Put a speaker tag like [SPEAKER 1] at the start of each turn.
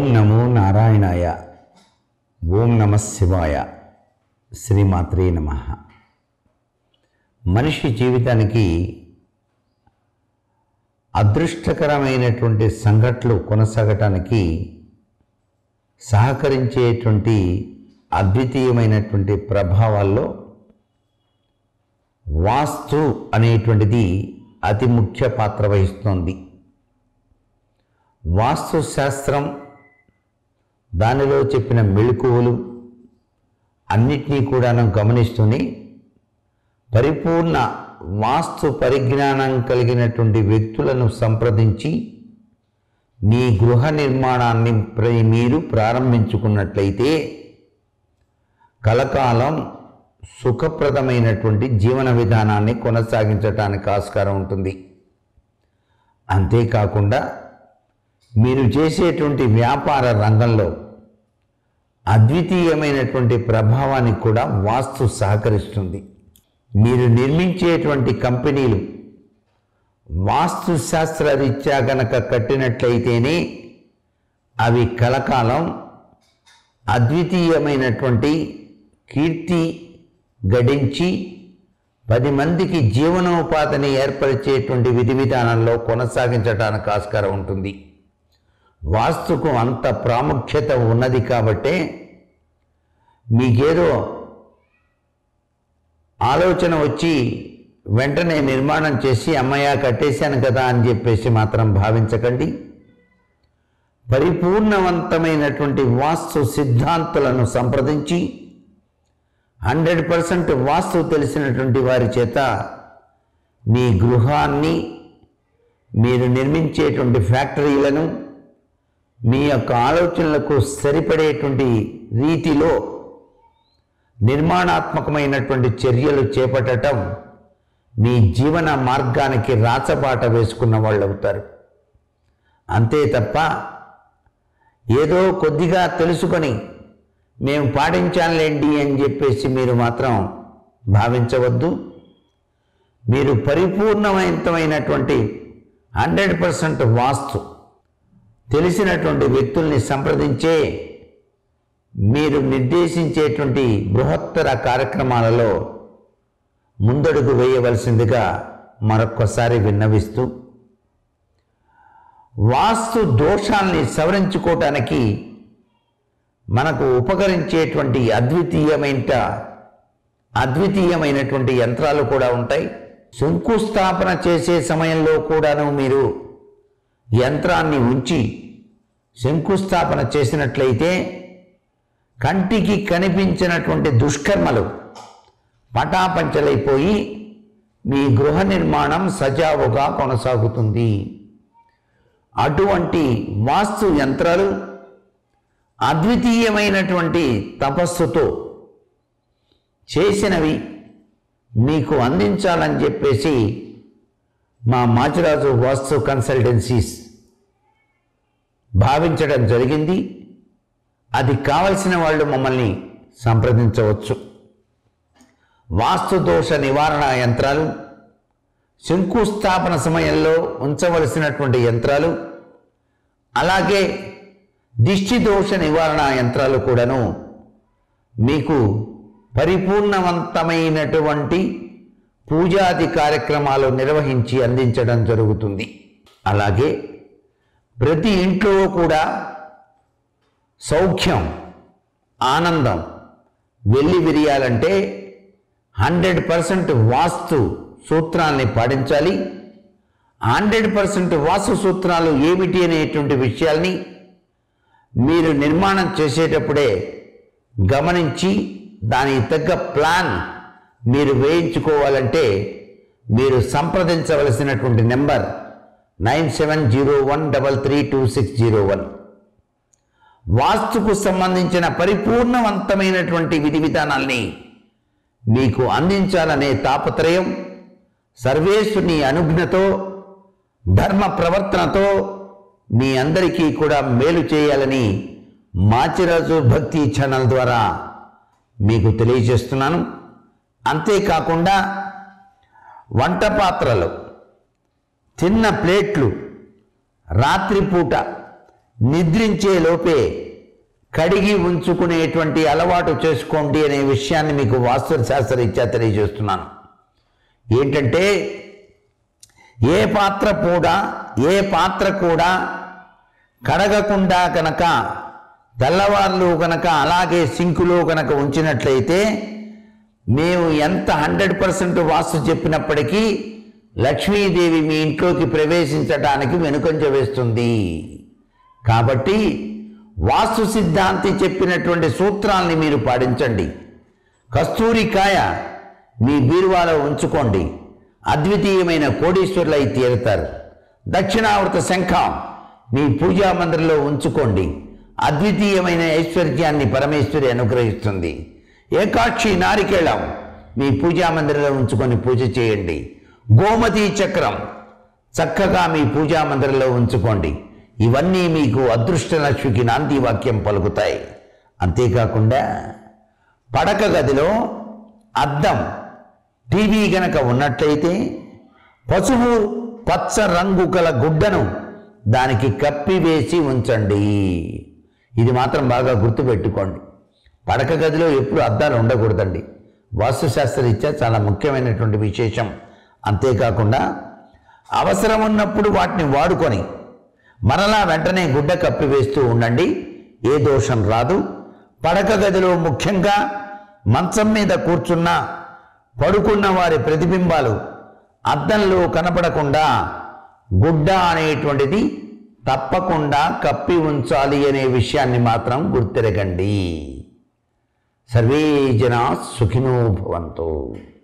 [SPEAKER 1] ఓం నమో నారాయణాయ ఓం నమ శివాయ శ్రీమాత్రే నమ మనిషి జీవితానికి అదృష్టకరమైనటువంటి సంఘటనలు కొనసాగటానికి సహకరించేటువంటి అద్వితీయమైనటువంటి ప్రభావాల్లో వాస్తు అనేటువంటిది అతి ముఖ్య పాత్ర వహిస్తోంది వాస్తు శాస్త్రం దానిలో చెప్పిన మెళుకువలు అన్నిటినీ కూడాను గమనిస్తూనే పరిపూర్ణ వాస్తు పరిజ్ఞానం కలిగినటువంటి వ్యక్తులను సంప్రదించి మీ గృహ నిర్మాణాన్ని ప్ర- మీరు ప్రారంభించుకున్నట్లయితే కలకాలం సుఖప్రదమైనటువంటి జీవన విధానాన్ని కొనసాగించటానికి ఆస్కారం ఉంటుంది అంతేకాకుండా మీరు చేసేటువంటి వ్యాపార రంగంలో అద్వితీయమైనటువంటి ప్రభావానికి కూడా వాస్తు సహకరిస్తుంది మీరు నిర్మించేటువంటి కంపెనీలు వాస్తు శాస్త్రరీత్యా గనక కట్టినట్లయితేనే అవి కలకాలం అద్వితీయమైనటువంటి కీర్తి గడించి పది మందికి జీవనోపాధిని ఏర్పరిచేటువంటి విధి విధానంలో కొనసాగించడానికి ఆస్కారం ఉంటుంది వాస్తుకు అంత ప్రాముఖ్యత ఉన్నది కాబట్టే మీకేదో ఆలోచన వచ్చి వెంటనే నిర్మాణం చేసి అమ్మయ్య కట్టేశాను కదా అని చెప్పేసి మాత్రం భావించకండి పరిపూర్ణవంతమైనటువంటి వాస్తు సిద్ధాంతులను సంప్రదించి హండ్రెడ్ పర్సెంట్ వాస్తు తెలిసినటువంటి వారి చేత మీ గృహాన్ని మీరు నిర్మించేటువంటి ఫ్యాక్టరీలను మీ యొక్క ఆలోచనలకు సరిపడేటువంటి రీతిలో నిర్మాణాత్మకమైనటువంటి చర్యలు చేపట్టడం మీ జీవన మార్గానికి రాచబాట వేసుకున్న వాళ్ళు అవుతారు అంతే తప్ప ఏదో కొద్దిగా తెలుసుకొని మేము పాటించాలండి అని చెప్పేసి మీరు మాత్రం భావించవద్దు మీరు పరిపూర్ణవంతమైనటువంటి హండ్రెడ్ పర్సెంట్ వాస్తు తెలిసినటువంటి వ్యక్తుల్ని సంప్రదించే మీరు నిర్దేశించేటువంటి బృహత్తర కార్యక్రమాలలో ముందడుగు వేయవలసిందిగా మరొక్కసారి విన్నవిస్తూ వాస్తు దోషాల్ని సవరించుకోవటానికి మనకు ఉపకరించేటువంటి అద్వితీయమైన అద్వితీయమైనటువంటి యంత్రాలు కూడా ఉంటాయి శంకుస్థాపన చేసే సమయంలో కూడాను మీరు యంత్రాన్ని ఉంచి శంకుస్థాపన చేసినట్లయితే కంటికి కనిపించినటువంటి దుష్కర్మలు పటాపంచలైపోయి మీ గృహ నిర్మాణం సజావుగా కొనసాగుతుంది అటువంటి వాస్తు యంత్రాలు అద్వితీయమైనటువంటి తపస్సుతో చేసినవి మీకు అందించాలని చెప్పేసి మా మాచిరాజు వాస్తు కన్సల్టెన్సీస్ భావించడం జరిగింది అది కావలసిన వాళ్ళు మమ్మల్ని సంప్రదించవచ్చు వాస్తు దోష నివారణ యంత్రాలు శంకుస్థాపన సమయంలో ఉంచవలసినటువంటి యంత్రాలు అలాగే దిష్టి దోష నివారణ యంత్రాలు కూడాను మీకు పరిపూర్ణవంతమైనటువంటి పూజాది కార్యక్రమాలు నిర్వహించి అందించడం జరుగుతుంది అలాగే ప్రతి ఇంట్లో కూడా సౌఖ్యం ఆనందం వెళ్ళి విరియాలంటే హండ్రెడ్ పర్సెంట్ వాస్తు సూత్రాల్ని పాటించాలి హండ్రెడ్ పర్సెంట్ వాస్తు సూత్రాలు ఏమిటి అనేటువంటి విషయాల్ని మీరు నిర్మాణం చేసేటప్పుడే గమనించి దానికి తగ్గ ప్లాన్ మీరు వేయించుకోవాలంటే మీరు సంప్రదించవలసినటువంటి number nine seven zero one double three two six zero one వాస్తుకు సంబంధించిన పరిపూర్ణవంతమైనటువంటి విధి విధానాల్ని మీకు అందించాలనే తాపత్రయం సర్వేశ్వరుని అనుజ్ఞతో ధర్మ ప్రవర్తనతో మీ అందరికీ కూడా మేలు చేయాలని మాచిరాజు భక్తి ఛానల్ ద్వారా మీకు తెలియజేస్తున్నాను అంతేకాకుండా వంట పాత్రలు చిన్న ప్లేట్లు రాత్రిపూట నిద్రించే లోపే కడిగి ఉంచుకునేటువంటి అలవాటు చేసుకోండి అనే విషయాన్ని మీకు వాస్తుశాస్త్రరీత్యా తెలియజేస్తున్నాను ఏంటంటే ఏ పాత్ర కూడా ఏ పాత్ర కూడా కడగకుండా కనుక తెల్లవార్లు కనుక అలాగే సింకులో కనుక ఉంచినట్లయితే మేము ఎంత హండ్రెడ్ పర్సెంట్ వాస్తు చెప్పినప్పటికీ లక్ష్మీదేవి మీ ఇంట్లోకి ప్రవేశించడానికి వెనుకంజ వేస్తుంది కాబట్టి వాస్తు సిద్ధాంతి చెప్పినటువంటి సూత్రాల్ని మీరు పాటించండి కస్తూరికాయ మీ బీరువాలో ఉంచుకోండి అద్వితీయమైన కోడీశ్వరులు అయి తీరుతారు దక్షిణావృత శంఖం మీ పూజా మందిరంలో ఉంచుకోండి అద్వితీయమైన ఐశ్వర్యాన్ని పరమేశ్వరి అనుగ్రహిస్తుంది ఏకాక్షి నారికేళం మీ పూజా మందిరంలో ఉంచుకొని పూజ చేయండి గోమతి చక్రం చక్కగా మీ పూజా మందిరంలో ఉంచుకోండి ఇవన్నీ మీకు అదృష్ట లక్ష్మికి నాంది వాక్యం పలుకుతాయి అంతేకాకుండా పడక గదిలో అద్దం టీవీ గనక ఉన్నట్లయితే పసుపు పచ్చ రంగు గల గుడ్డను దానికి కప్పివేసి ఉంచండి ఇది మాత్రం బాగా గుర్తుపెట్టుకోండి పడక గదిలో ఎప్పుడు అద్దాలు ఉండకూడదండి వాస్తుశాస్త్రరీత్యా చాలా ముఖ్యమైనటువంటి విశేషం అంతేకాకుండా అవసరం ఉన్నప్పుడు వాటిని వాడుకొని మరలా వెంటనే గుడ్డ కప్పివేస్తూ ఉండండి ఏ దోషం రాదు పడక గదిలో ముఖ్యంగా మంచం మీద కూర్చున్న పడుకున్న వారి ప్రతిబింబాలు అద్దంలో కనపడకుండా గుడ్డ అనేటువంటిది తప్పకుండా కప్పి ఉంచాలి అనే విషయాన్ని మాత్రం గుర్తిరగండి సర్వే జనా సుఖినో భవంతు